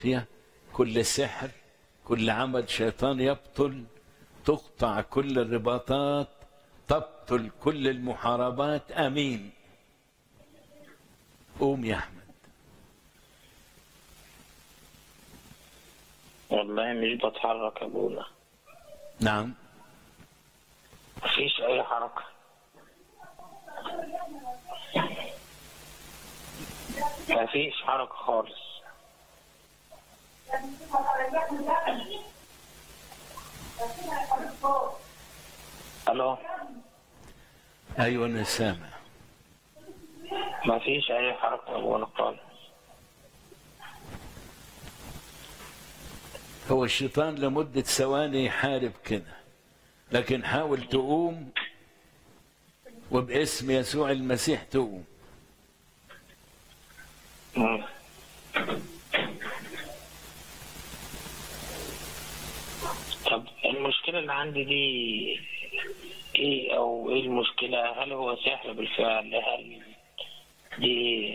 فيها كل سحر كل عمل شيطان يبطل تقطع كل الرباطات تبطل كل المحاربات امين قوم يا احمد والله مش بتحرك يا ابونا نعم مفيش اي حركة مفيش حركة خالص الو ايوه انا سامع مفيش اي حركة يا ابونا خالص هو الشيطان لمدة ثواني يحارب كده لكن حاول تقوم وباسم يسوع المسيح تقوم مم. طب المشكلة اللي عندي دي ايه او ايه المشكلة هل هو سحر بالفعل هل دي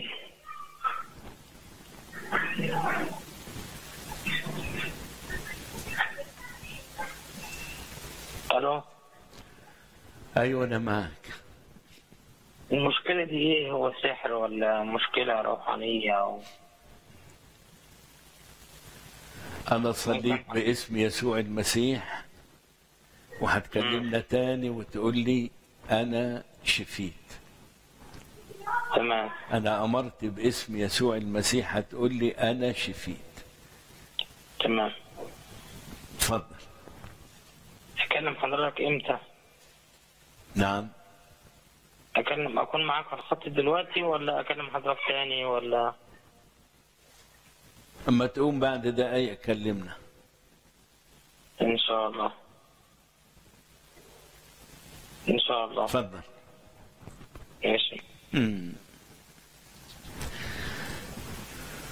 الو ايوه انا معك المشكلة دي ايه هو سحر ولا مشكلة روحانية او انا اصليك باسم يسوع المسيح وهتكلمنا تاني وتقول لي انا شفيت تمام انا امرت باسم يسوع المسيح هتقول لي انا شفيت تمام اتفضل اكلم حضرتك امتى نعم اكلم اكون معاك على الخط دلوقتي ولا اكلم حضرتك تاني ولا اما تقوم بعد دقايق كلمنا ان شاء الله ان شاء الله اتفضل ماشي مم.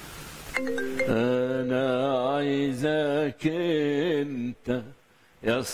انا عايزك انت يا